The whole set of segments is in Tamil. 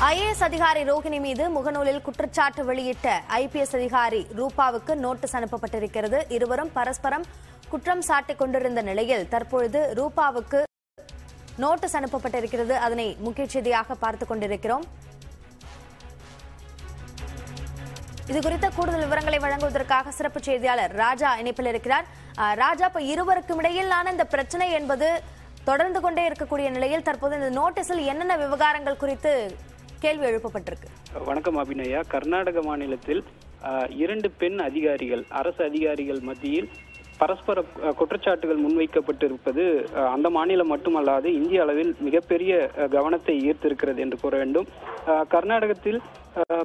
ஐஏஎஸ் அதிகாரி ரோகிணி மீது முகநூலில் குற்றச்சாட்டு வெளியிட்ட ஐபிஎஸ் அதிகாரி ரூபாவுக்கு நோட்டீஸ் அனுப்பப்பட்டிருக்கிறது இருவரும் பரஸ்பரம் குற்றம் சாட்டிக் கொண்டிருந்த நிலையில் தற்பொழுது ரூபாவுக்கு நோட்டீஸ் அனுப்பப்பட்டிருக்கிறது அதனை முக்கிய செய்தியாக பார்த்துக் கொண்டிருக்கிறோம் இது குறித்த கூடுதல் விவரங்களை வழங்குவதற்காக சிறப்பு செய்தியாளர் ராஜா இணைப்பில் இருக்கிறார் அஹ், ராஜா இப்ப இருவருக்கும் இடையிலான இந்த பிரச்சனை என்பது தொடர்ந்து கொண்டே இருக்கக்கூடிய நிலையில் தற்போது இந்த நோட்டீஸில் என்னென்ன விவகாரங்கள் குறித்து கேள்வி எழுப்பப்பட்டிருக்கு வணக்கம் அபிநயா கர்நாடக மாநிலத்தில் அஹ், இரண்டு பெண் அதிகாரிகள் அரசு அதிகாரிகள் மத்தியில் பரஸ்பர அஹ், குற்றச்சாட்டுகள் முன்வைக்கப்பட்டிருப்பது அஹ், அந்த மாநிலம் மட்டுமல்லாது இந்திய அளவில் மிகப்பெரிய அஹ், கவனத்தை ஈர்த்திருக்கிறது என்று கூற வேண்டும் அஹ், கர்நாடகத்தில் அஹ்,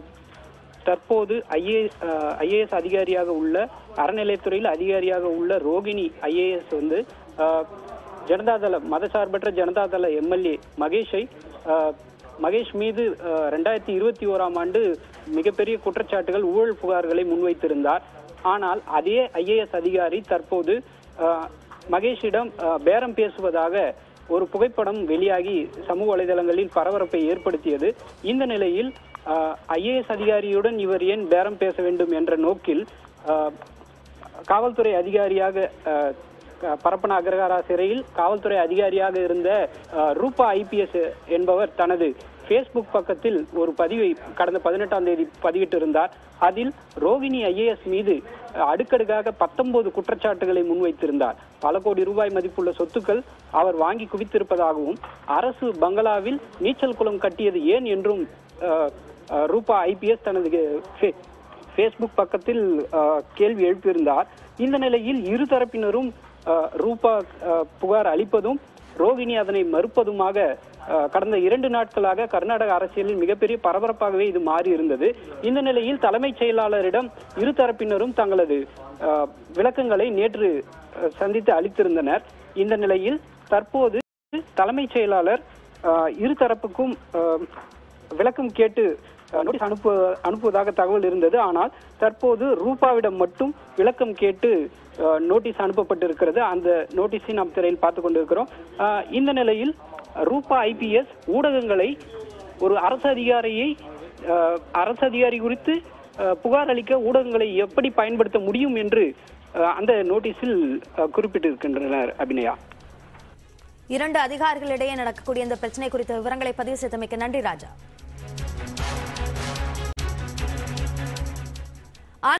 தற்போது ஐஏ ஐஏஎஸ் அதிகாரியாக உள்ள அறநிலையத்துறையில் அதிகாரியாக உள்ள ரோகிணி ஐஏஎஸ் வந்து அஹ், ஜனதாதள மதசார்பற்ற ஜனதாதள எம்எல்ஏ மகேஷை அஹ், மகேஷ் மீது அஹ், ரெண்டாயிரத்தி இருபத்தி ஓராம் ஆண்டு மிகப்பெரிய குற்றச்சாட்டுகள் ஊழல் புகார்களை முன்வைத்திருந்தார் ஆனால் அதே ஐஏஎஸ் அதிகாரி தற்போது அஹ், மகேஷிடம் அஹ், பேரம் பேசுவதாக ஒரு புகைப்படம் வெளியாகி சமூக வலைதளங்களில் பரபரப்பை ஏற்படுத்தியது இந்த நிலையில் ஐஏஎஸ் அதிகாரியுடன் இவர் ஏன் பேரம் பேச வேண்டும் என்ற நோக்கில் அஹ், காவல்துறை அதிகாரியாக அஹ், க- பரப்பன அக்ரஹாரா சிறையில் காவல்துறை அதிகாரியாக இருந்த அஹ், ரூபா ஐபிஎஸ் என்பவர் தனது ஃபேஸ்புக் பக்கத்தில் ஒரு பதிவை கடந்த பதினெட்டாம் தேதி பதிவிட்டிருந்தார் அதில் ரோகிணி ஐஏஎஸ் மீது அஹ், அடுக்கடுக்காக பத்தொன்பது குற்றச்சாட்டுகளை முன்வைத்திருந்தார் பல கோடி ரூபாய் மதிப்புள்ள சொத்துக்கள் அவர் வாங்கி குவித்திருப்பதாகவும் அரசு பங்களாவில் நீச்சல் குளம் கட்டியது ஏன் என்றும் அஹ், அஹ், ரூபா ஐபிஎஸ் தனது ஃபே- ஃபேஸ்புக் பக்கத்தில் அஹ், கேள்வி எழுப்பியிருந்தார் இந்த நிலையில் இரு தரப்பினரும் அஹ், ரூபா அஹ், புகார் அளிப்பதும் ரோகிணி அதனை மறுப்பதுமாக அஹ், கடந்த இரண்டு நாட்களாக கர்நாடக அரசியலில் மிகப்பெரிய பரபரப்பாகவே இது மாறி இருந்தது இந்த நிலையில் தலைமைச் செயலாளரிடம் இரு தரப்பினரும் தங்களது அஹ், விளக்கங்களை நேற்று அஹ், சந்தித்து அளித்திருந்தனர் இந்த நிலையில் தற்போது தலைமைச் செயலாளர் அஹ், இரு தரப்புக்கும் அஹ், விளக்கம் கேட்டு அஹ், நோட்டீஸ் அனுப்பு அனுப்புவதாக தகவல் இருந்தது ஆனால் தற்போது ரூபாவிடம் மட்டும் விளக்கம் கேட்டு அஹ், நோட்டீஸ் அனுப்பப்பட்டிருக்கிறது அந்த நோட்டீஸை நாம் திரையில் பார்த்து கொண்டிருக்கிறோம் அஹ், இந்த நிலையில் ரூபா ஐபிஎஸ் ஊடகங்களை ஒரு அரசு அதிகாரியை அஹ், அரசு அதிகாரி குறித்து அஹ், புகார் அளிக்க ஊடகங்களை எப்படி பயன்படுத்த முடியும் என்று அஹ், அந்த நோட்டீஸில் அஹ், குறிப்பிட்டிருக்கின்றனர் அபிநயா இரண்டு அதிகாரிகளிடையே நடக்கக்கூடிய இந்த பிரச்சனை குறித்த விவரங்களை பதிவு செய்தமைக்கு நன்றி ராஜா